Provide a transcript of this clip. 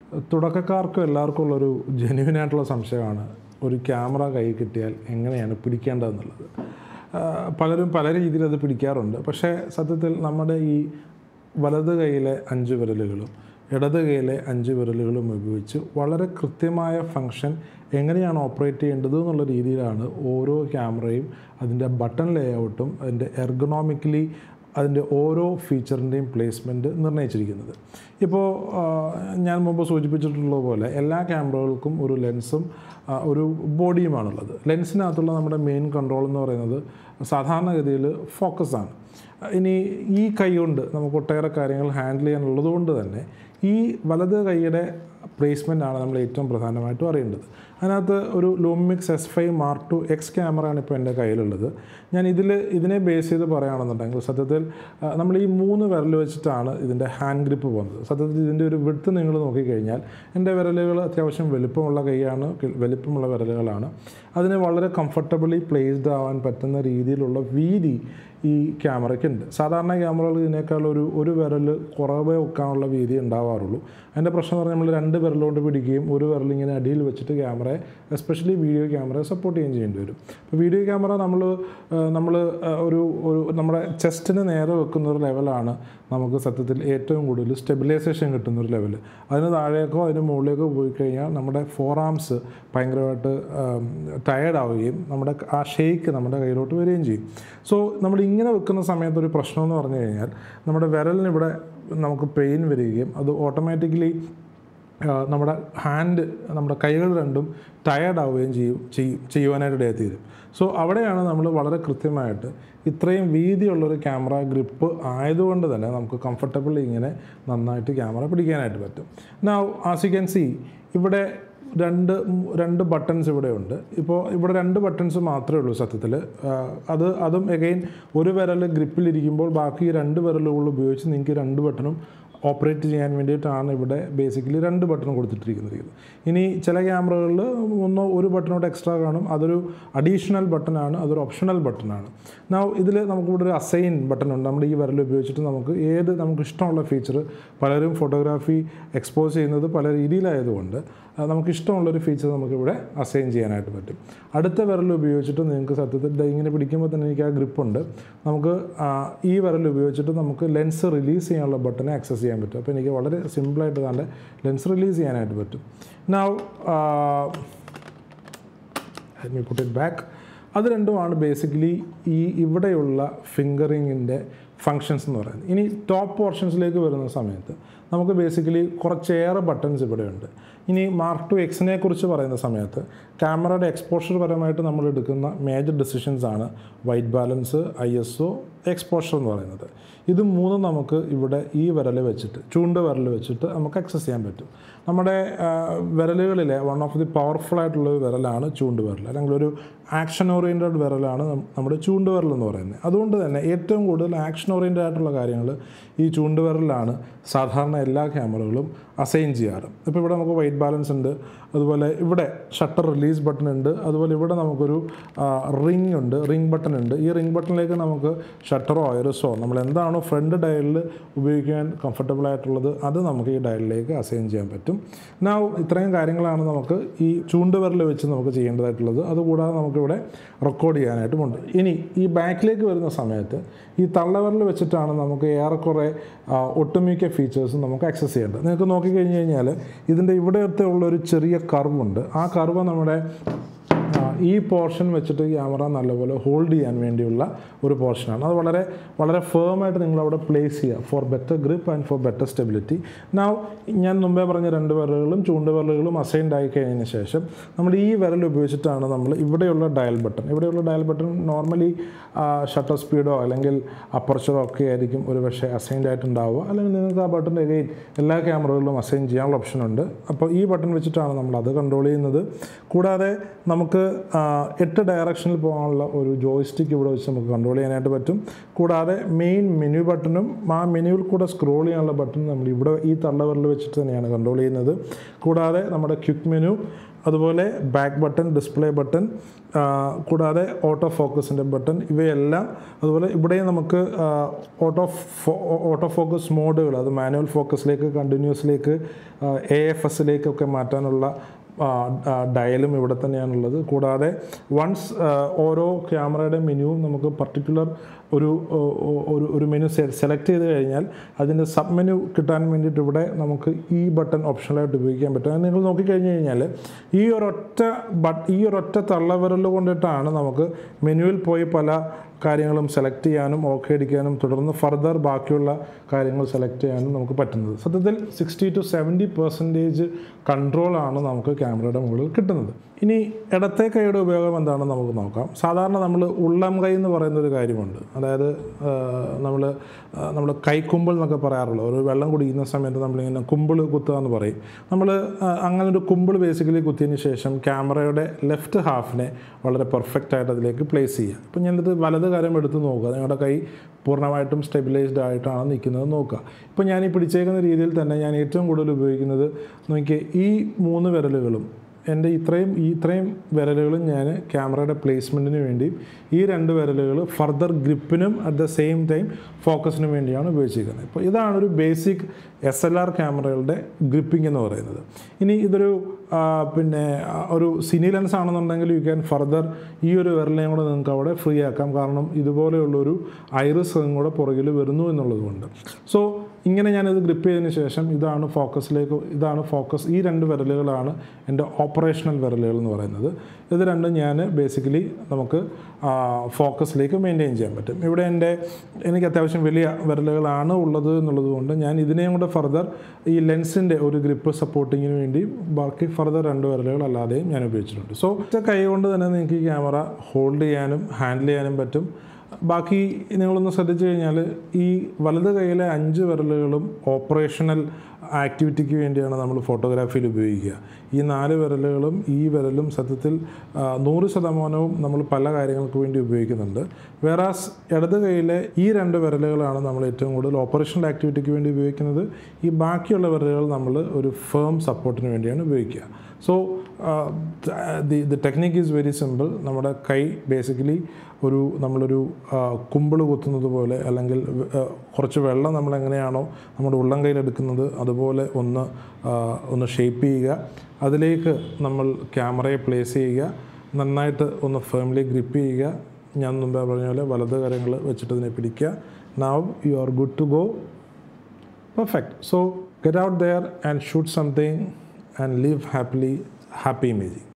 തുടക്കക്കാർക്കും എല്ലാവർക്കും ഉള്ളൊരു ജെന്യുവിനായിട്ടുള്ള സംശയമാണ് ഒരു ക്യാമറ കൈ കിട്ടിയാൽ എങ്ങനെയാണ് പിടിക്കേണ്ടതെന്നുള്ളത് ആ, പലരും പല രീതിയിൽ അത് പിടിക്കാറുണ്ട് പക്ഷേ സത്യത്തിൽ നമ്മുടെ ഈ വലത് കൈയിലെ അഞ്ച് വിരലുകളും ഇടത് കൈയിലെ അഞ്ച് വിരലുകളും ഉപയോഗിച്ച് വളരെ കൃത്യമായ ഫങ്ഷൻ എങ്ങനെയാണ് ഓപ്പറേറ്റ് ചെയ്യേണ്ടത് എന്നുള്ള രീതിയിലാണ് ഓരോ ക്യാമറയും അതിൻ്റെ ബട്ടൺ ലേഔട്ടും അതിൻ്റെ എർഗണോമിക്കലി അതിൻ്റെ ഓരോ ഫീച്ചറിൻ്റെയും പ്ലേസ്മെൻറ്റ് നിർണ്ണയിച്ചിരിക്കുന്നത് ഇപ്പോൾ ആ, ഞാൻ മുമ്പ് സൂചിപ്പിച്ചിട്ടുള്ള പോലെ എല്ലാ ക്യാമറകൾക്കും ഒരു ലെൻസും ആ, ഒരു ബോഡിയുമാണുള്ളത് ലെൻസിനകത്തുള്ള നമ്മുടെ മെയിൻ കൺട്രോൾ എന്ന് പറയുന്നത് സാധാരണഗതിയിൽ ഫോക്കസാണ് ഇനി ഈ കൈ കൊണ്ട് നമുക്ക് ഒട്ടേറെ കാര്യങ്ങൾ ഹാൻഡിൽ ചെയ്യാനുള്ളത് കൊണ്ട് തന്നെ ഈ വലത് കൈയുടെ പ്ലേസ്മെൻ്റ് ആണ് നമ്മൾ ഏറ്റവും പ്രധാനമായിട്ടും അറിയേണ്ടത് അതിനകത്ത് ഒരു Lumix S five mark two X ക്യാമറയാണ് ഇപ്പോൾ എൻ്റെ കയ്യിലുള്ളത് ഞാൻ ഇതിൽ ഇതിനെ ബേസ് ചെയ്ത് പറയുകയാണെന്നുണ്ടെങ്കിൽ സത്യത്തിൽ ആ, നമ്മൾ ഈ മൂന്ന് വിരൽ വെച്ചിട്ടാണ് ഇതിൻ്റെ ഹാൻഡ് ഗ്രിപ്പ് പോകുന്നത് സത്യത്തിൽ ഇതിൻ്റെ ഒരു വിടുത്ത് നിങ്ങൾ നോക്കിക്കഴിഞ്ഞാൽ എൻ്റെ വിരലുകൾ അത്യാവശ്യം വലിപ്പമുള്ള കൈയാണ് കി- വലിപ്പമുള്ള വിരലുകളാണ് അതിന് വളരെ കംഫർട്ടബിളി പ്ലേസ്ഡ് ആവാൻ പറ്റുന്ന രീതിയിലുള്ള വീതി ഈ ക്യാമറയ്ക്കുണ്ട് സാധാരണ ക്യാമറകൾ ഇതിനേക്കാൾ ഒരു ഒരു വിരൽ കുറവേ വെക്കാനുള്ള വീതി ഉണ്ടാവാറുള്ളൂ അതിൻ്റെ പ്രശ്നം എന്ന് പറഞ്ഞാൽ നമ്മൾ രണ്ട് വിരലുകൊണ്ട് പിടിക്കുകയും ഒരു വിരൽ ഇങ്ങനെ അടിയിൽ വെച്ചിട്ട് ക്യാമറയെ എസ്പെഷ്യലി വീഡിയോ ക്യാമറയെ സപ്പോർട്ട് ചെയ്യുകയും ചെയ്യേണ്ടി വരും അപ്പോൾ വീഡിയോ ക്യാമറ നമ്മൾ നമ്മൾ ഒരു ഒരു നമ്മുടെ ചെസ്റ്റിന് നേരെ വെക്കുന്ന ഒരു ലെവലാണ് നമുക്ക് സത്യത്തിൽ ഏറ്റവും കൂടുതൽ സ്റ്റെബിലൈസേഷൻ കിട്ടുന്ന ഒരു ലെവൽ അതിന് താഴേക്കോ അതിന് മുകളിലേക്കോ പോയി കഴിഞ്ഞാൽ നമ്മുടെ ഫോർ ആംസ് ഭയങ്കരമായിട്ട് ടയേർഡ് ആവുകയും നമ്മുടെ ആ ഷേക്ക് നമ്മുടെ കയ്യിലോട്ട് വരികയും ചെയ്യും സോ നമ്മൾ ഇങ്ങനെ വെക്കുന്ന സമയത്ത് ഒരു പ്രശ്നം എന്ന് പറഞ്ഞു കഴിഞ്ഞാൽ നമ്മുടെ വിരലിന് ഇവിടെ നമുക്ക് പെയിൻ വരികയും അത് ഓട്ടോമാറ്റിക്കലി നമ്മുടെ ഹാൻഡ് നമ്മുടെ കൈകൾ രണ്ടും ടയേർഡ് ആവുകയും ചെയ്യും ചെയ്യും ചെയ്യുവാനായിട്ട് ഇടയായി തീരും സോ അവിടെയാണ് നമ്മൾ വളരെ കൃത്യമായിട്ട് ഇത്രയും വീതിയുള്ളൊരു ക്യാമറ ഗ്രിപ്പ് ആയതുകൊണ്ട് തന്നെ നമുക്ക് കംഫർട്ടബിളി ഇങ്ങനെ നന്നായിട്ട് ക്യാമറ പിടിക്കാനായിട്ട് പറ്റും now as you can see ഇവിടെ രണ്ട് മ് രണ്ട് ബട്ടൺസ് ഇവിടെ ഉണ്ട് ഇപ്പോൾ ഇവിടെ രണ്ട് ബട്ടൺസ് മാത്രമേ ഉള്ളൂ സത്യത്തിൽ അത് അതും എഗെയിൻ ഒരു വിരൽ ഗ്രിപ്പിലിരിക്കുമ്പോൾ ബാക്കി രണ്ട് വിരലുകൾ ഉപയോഗിച്ച് നിങ്ങൾക്ക് ഈ രണ്ട് ബട്ടണും ഓപ്പറേറ്റ് ചെയ്യാൻ വേണ്ടിയിട്ടാണ് ഇവിടെ ബേസിക്കലി രണ്ട് ബട്ടൺ കൊടുത്തിട്ടിരിക്കുന്നത് ഇനി ചില ക്യാമറകളിൽ ഒന്നോ ഒരു ബട്ടണോട്ട് എക്സ്ട്രാ കാണും അതൊരു അഡീഷണൽ ബട്ടണാണ് അതൊരു ഓപ്ഷണൽ ബട്ടണാണ് നാ ഇതിൽ നമുക്കിവിടെ ഒരു അസൈൻ ബട്ടൺ ഉണ്ട് നമ്മുടെ ഈ വിരൽ ഉപയോഗിച്ചിട്ട് നമുക്ക് ഏത് നമുക്ക് ഇഷ്ടമുള്ള ഫീച്ചർ പലരും ഫോട്ടോഗ്രാഫി എക്സ്പോസ് ചെയ്യുന്നത് പല രീതിയിലായതുകൊണ്ട് ആ, നമുക്ക് ഇഷ്ടമുള്ളൊരു ഫീച്ചർ നമുക്കിവിടെ അസൈൻ ചെയ്യാനായിട്ട് പറ്റും അടുത്ത വിരൽ ഉപയോഗിച്ചിട്ട് നിങ്ങൾക്ക് സത്യത്തിൽ ദേ ഇങ്ങനെ പിടിക്കുമ്പോൾ തന്നെ എനിക്ക് ആ ഗ്രിപ്പുണ്ട് നമുക്ക് ആ, ഈ വിരൽ ഉപയോഗിച്ചിട്ട് നമുക്ക് ലെൻസ് റിലീസ് ചെയ്യാനുള്ള ബട്ടനെ ആക്സസ് ചെയ്യാൻ പറ്റും അപ്പോൾ എനിക്ക് വളരെ സിമ്പിളായിട്ട് തന്നെ ലെൻസ് റിലീസ് ചെയ്യാനായിട്ട് പറ്റും now let me put it back അത് രണ്ടുമാണ് ബേസിക്കലി ഈ ഇവിടെയുള്ള ഫിംഗറിങ്ങിൻ്റെ ഫങ്ഷൻസ് എന്ന് പറയുന്നത് ഇനി ടോപ്പ് പോർഷൻസിലേക്ക് വരുന്ന സമയത്ത് നമുക്ക് ബേസിക്കലി കുറച്ചേറെ ബട്ടൺസ് ഇവിടെയുണ്ട് ഇനി മാർക്ക് ടു എക്സിനെ കുറിച്ച് പറയുന്ന സമയത്ത് ക്യാമറയുടെ എക്സ്പോഷർ പരമായിട്ട് നമ്മൾ എടുക്കുന്ന മേജർ ഡിസിഷൻസ് ആണ് white balance I S O exposure എന്ന് പറയുന്നത് ഇത് മൂന്നും നമുക്ക് ഇവിടെ ഈ വിരൽ വെച്ചിട്ട് ചൂണ്ട് വിരൽ വെച്ചിട്ട് നമുക്ക് ആക്സസ് ചെയ്യാൻ പറ്റും നമ്മുടെ ആ, വിരലുകളിലെ വൺ ഓഫ് ദി പവർഫുൾ ആയിട്ടുള്ള ഒരു വിരലാണ് ചൂണ്ട് വിരൽ അല്ലെങ്കിൽ ഒരു ആക്ഷൻ ഓറിയൻറ്റഡ് വിരലാണ് നം- നമ്മുടെ ചൂണ്ട് വിരൽ എന്ന് പറയുന്നത് അതുകൊണ്ട് തന്നെ ഏറ്റവും കൂടുതൽ ആക്ഷൻ ഓറിയൻറ്റഡ് ആയിട്ടുള്ള കാര്യങ്ങൾ ഈ ചൂണ്ട് വിരലിലാണ് സാധാരണ എല്ലാ ക്യാമറകളും അസൈൻ ചെയ്യാറ് ഇപ്പോൾ ഇവിടെ നമുക്ക് വൈറ്റ് ബാലൻസ് ഉണ്ട് അതുപോലെ ഇവിടെ ഷട്ടർ റിലീസ് ബട്ടൺ ഉണ്ട് അതുപോലെ ഇവിടെ നമുക്കൊരു റിംഗ് ഉണ്ട് റിംഗ് ബട്ടൺ ഉണ്ട് ഈ റിംഗ് ബട്ടണിലേക്ക് നമുക്ക് ഷട്ടറോ ഐറസോ നമ്മൾ എന്താണോ ഫ്രണ്ട് ഡയലിൽ ഉപയോഗിക്കാൻ കംഫർട്ടബിൾ ആയിട്ടുള്ളത് അത് നമുക്ക് ഈ ഡയലിലേക്ക് അസൈൻ ചെയ്യാൻ പറ്റും നാ ഇത്രയും കാര്യങ്ങളാണ് നമുക്ക് ഈ ചൂണ്ടുവിരൽ വെച്ച് നമുക്ക് ചെയ്യേണ്ടതായിട്ടുള്ളത് അതുകൂടാതെ നമുക്കിവിടെ റെക്കോർഡ് ചെയ്യാനായിട്ടുമുണ്ട് ഇനി ഈ ബാക്കിലേക്ക് വരുന്ന സമയത്ത് ഈ തള്ളവിരൽ വെച്ചിട്ടാണ് നമുക്ക് ഏറെക്കുറെ ആ, ഒട്ടുമിക്ക ഫീച്ചേഴ്സും നമുക്ക് ആക്സസ് ചെയ്യേണ്ടത് നിങ്ങൾക്ക് നോക്കിക്കഴിഞ്ഞ് കഴിഞ്ഞാൽ ഇതിൻ്റെ ഇവിടത്തെ ഉള്ള ഒരു ചെറിയ കർവുണ്ട് ആ കർവ് നമ്മുടെ ആ, ഈ പോർഷൻ വെച്ചിട്ട് ക്യാമറ നല്ലപോലെ ഹോൾഡ് ചെയ്യാൻ വേണ്ടിയുള്ള ഒരു പോർഷനാണ് അത് വളരെ വളരെ ഫേമായിട്ട് നിങ്ങൾ അവിടെ പ്ലേസ് ചെയ്യുക for better grip and for better stability now ഞാൻ മുമ്പേ പറഞ്ഞ രണ്ട് വിരലുകളും ചൂണ്ട് വിരലുകളും അസൈൻഡ് ആയി കഴിഞ്ഞതിന് ശേഷം നമ്മൾ ഈ വിരൽ ഉപയോഗിച്ചിട്ടാണ് നമ്മൾ ഇവിടെയുള്ള ഡയൽ ബട്ടൺ ഇവിടെയുള്ള ഡയൽ ബട്ടൺ നോർമലി ഷട്ടർ സ്പീഡോ അല്ലെങ്കിൽ അപ്പർച്ചറോ ഒക്കെ ആയിരിക്കും ഒരു പക്ഷേ അസൈൻഡ് ആയിട്ടുണ്ടാവുക അല്ലെങ്കിൽ നിങ്ങൾക്ക് ആ ബട്ടൺ എഗെയിൻ എല്ലാ ക്യാമറകളിലും അസൈൻ ചെയ്യാനുള്ള ഓപ്ഷൻ ഉണ്ട് അപ്പോൾ ഈ ബട്ടൺ വെച്ചിട്ടാണ് നമ്മൾ അത് കൺട്രോൾ ചെയ്യുന്നത് കൂടാതെ നമുക്ക് ആ, എട്ട് ഡയറക്ഷനിൽ പോകാനുള്ള ഒരു ജോയ്സ്റ്റിക്ക് ഇവിടെ വെച്ച് നമുക്ക് കൺട്രോൾ ചെയ്യാനായിട്ട് പറ്റും കൂടാതെ മെയിൻ മെനു ബട്ടണും ആ മെനുവിൽ കൂടെ സ്ക്രോൾ ചെയ്യാനുള്ള ബട്ടൺ നമ്മൾ ഇവിടെ ഈ തള്ളവരിൽ വെച്ചിട്ട് തന്നെയാണ് കൺട്രോൾ ചെയ്യുന്നത് കൂടാതെ നമ്മുടെ ക്വിക്ക് മെനു അതുപോലെ ബാക്ക് ബട്ടൺ ഡിസ്പ്ലേ ബട്ടൺ കൂടാതെ ഓട്ടോ ഫോക്കസിൻ്റെ ബട്ടൺ ഇവയെല്ലാം അതുപോലെ ഇവിടെയും നമുക്ക് ഓട്ടോ ഓട്ടോ ഫോക്കസ് മോഡുകൾ അത് മാനുവൽ ഫോക്കസിലേക്ക് കണ്ടിന്യൂസിലേക്ക് എ എഫ് എസിലേക്കൊക്കെ മാറ്റാനുള്ള ഡയലും ഇവിടെ തന്നെയാണുള്ളത് കൂടാതെ വൺസ് ഓരോ ക്യാമറയുടെ മെനുവും നമുക്ക് പർട്ടിക്കുലർ ഒരു ഒരു ഒരു മെനു സെലക്ട് ചെയ്ത് കഴിഞ്ഞാൽ അതിൻ്റെ സബ് മെനു കിട്ടാൻ വേണ്ടിയിട്ട് ഇവിടെ നമുക്ക് ഈ ബട്ടൺ ഓപ്ഷണലായിട്ട് ഉപയോഗിക്കാൻ പറ്റും അത് നിങ്ങൾ നോക്കിക്കഴിഞ്ഞ് കഴിഞ്ഞാൽ ഈ ഒരൊറ്റ ബട്ട് ഈ ഒരൊറ്റ തള്ളവിരൽ കൊണ്ടിട്ടാണ് നമുക്ക് മെനുവിൽ പോയി പല കാര്യങ്ങളും സെലക്ട് ചെയ്യാനും ഓക്കെ അടിക്കാനും തുടർന്ന് ഫർദർ ബാക്കിയുള്ള കാര്യങ്ങൾ സെലക്ട് ചെയ്യാനും നമുക്ക് പറ്റുന്നത് സത്യത്തിൽ സിക്സ്റ്റി ടു സെവൻറ്റി പെർസെൻറ്റേജ് കൺട്രോളാണ് നമുക്ക് ക്യാമറയുടെ മുകളിൽ കിട്ടുന്നത് ഇനി ഇടത്തെ കൈയുടെ ഉപയോഗം എന്താണെന്ന് നമുക്ക് നോക്കാം സാധാരണ നമ്മൾ ഉള്ളം കൈ എന്ന് പറയുന്ന ഒരു കാര്യമുണ്ട് അതായത് നമ്മൾ നമ്മൾ കൈക്കുമ്പിൾ എന്നൊക്കെ പറയാറുള്ളൂ ഒരു വെള്ളം കുടിക്കുന്ന സമയത്ത് നമ്മളിങ്ങനെ കുമ്പിൾ കുത്തുക എന്ന് പറയും നമ്മൾ അങ്ങനെ ഒരു കുമ്പിൾ ബേസിക്കലി കുത്തിയതിന് ശേഷം ക്യാമറയുടെ ലെഫ്റ്റ് ഹാഫിനെ വളരെ പെർഫെക്റ്റ് ആയിട്ട് അതിലേക്ക് പ്ലേസ് ചെയ്യുക ഇപ്പം ഞാനിത് വലത് കാര്യം എടുത്ത് നോക്കുക നിങ്ങളുടെ കൈ പൂർണ്ണമായിട്ടും സ്റ്റെബിലൈസ്ഡ് ആയിട്ടാണ് നിൽക്കുന്നത് നോക്കുക ഇപ്പോൾ ഞാൻ ഈ പിടിച്ചേക്കുന്ന രീതിയിൽ തന്നെ ഞാൻ ഏറ്റവും കൂടുതൽ ഉപയോഗിക്കുന്നത് നോക്കിയേ ഈ മൂന്ന് വിരലുകളും എൻ്റെ ഇത്രയും ഈ ഇത്രയും വിരലുകളും ഞാൻ ക്യാമറയുടെ പ്ലേസ്മെൻറ്റിന് വേണ്ടിയും ഈ രണ്ട് വിരലുകൾ ഫർദർ ഗ്രിപ്പിനും അറ്റ് ദ സെയിം ടൈം ഫോക്കസിനും വേണ്ടിയാണ് ഉപയോഗിച്ചിരിക്കുന്നത് ഇപ്പോൾ ഇതാണ് ഒരു ബേസിക് എസ് എൽ ആർ ക്യാമറകളുടെ ഗ്രിപ്പിംഗ് എന്ന് പറയുന്നത് ഇനി ഇതൊരു പിന്നെ ഒരു സിനി ലെൻസ് ആണെന്നുണ്ടെങ്കിൽ യു ക്യാൻ ഫർദർ ഈ ഒരു വിരലിനെയും കൂടെ നിങ്ങൾക്ക് അവിടെ ഫ്രീ ആക്കാം കാരണം ഇതുപോലെയുള്ളൊരു ഐറിസ് കൂടെ പുറകിൽ വരുന്നു എന്നുള്ളത് കൊണ്ട് സോ ഇങ്ങനെ ഞാനിത് ഗ്രിപ്പ് ചെയ്തതിന് ശേഷം ഇതാണ് ഫോക്കസിലേക്ക് ഇതാണ് ഫോക്കസ് ഈ രണ്ട് വിരലുകളാണ് എൻ്റെ ഓപ്പറേഷണൽ വിരലുകൾ എന്ന് പറയുന്നത് ഇത് രണ്ടും ഞാൻ ബേസിക്കലി നമുക്ക് ഫോക്കസിലേക്ക് മെയിൻറ്റെയിൻ ചെയ്യാൻ പറ്റും ഇവിടെ എൻ്റെ എനിക്ക് അത്യാവശ്യം വലിയ വിരലുകളാണ് ഉള്ളത് എന്നുള്ളത് കൊണ്ട് ഞാൻ ഇതിനെയും കൂടെ ഫർദർ ഈ ലെൻസിൻ്റെ ഒരു ഗ്രിപ്പ് സപ്പോർട്ടിങ്ങിന് വേണ്ടി ബാക്കി ഫർദർ രണ്ട് വിരലുകൾ അല്ലാതെയും ഞാൻ ഉപയോഗിച്ചിട്ടുണ്ട് സോ ഒറ്റ കൈ കൊണ്ട് തന്നെ നിങ്ങൾക്ക് ഈ ക്യാമറ ഹോൾഡ് ചെയ്യാനും ഹാൻഡിൽ ചെയ്യാനും പറ്റും ബാക്കി നിങ്ങളൊന്ന് ശ്രദ്ധിച്ചു കഴിഞ്ഞാൽ ഈ വലത് കൈയിലെ അഞ്ച് വിരലുകളും ഓപ്പറേഷണൽ ആക്ടിവിറ്റിക്ക് വേണ്ടിയാണ് നമ്മൾ ഫോട്ടോഗ്രാഫിയിൽ ഉപയോഗിക്കുക ഈ നാല് വിരലുകളും ഈ വിരലും സത്യത്തിൽ നൂറ് ശതമാനവും നമ്മൾ പല കാര്യങ്ങൾക്ക് വേണ്ടി ഉപയോഗിക്കുന്നുണ്ട് വേറാസ് ഇടത് കൈയിലെ ഈ രണ്ട് വിരലുകളാണ് നമ്മൾ ഏറ്റവും കൂടുതൽ ഓപ്പറേഷണൽ ആക്ടിവിറ്റിക്ക് വേണ്ടി ഉപയോഗിക്കുന്നത് ഈ ബാക്കിയുള്ള വിരലുകൾ നമ്മൾ ഒരു ഫേം സപ്പോർട്ടിന് വേണ്ടിയാണ് ഉപയോഗിക്കുക so the the technique is very simple നമ്മുടെ കൈ ബേസിക്കലി ഒരു നമ്മളൊരു കുമ്പിൾ കുത്തുന്നത് പോലെ അല്ലെങ്കിൽ കുറച്ച് വെള്ളം നമ്മൾ എങ്ങനെയാണോ നമ്മുടെ ഉള്ളം കയ്യിലെടുക്കുന്നത് അതുപോലെ ഒന്ന് ഒന്ന് ഷേപ്പ് ചെയ്യുക അതിലേക്ക് നമ്മൾ ക്യാമറയെ പ്ലേസ് ചെയ്യുക നന്നായിട്ട് ഒന്ന് ഫേമിലി ഗ്രിപ്പ് ചെയ്യുക ഞാൻ മുമ്പേ പറഞ്ഞ പോലെ വലത് കരങ്ങൾ വെച്ചിട്ട് ഇതിനെ പിടിക്കുക now you are good to go perfect so get out there and shoot something and live happily happy imaging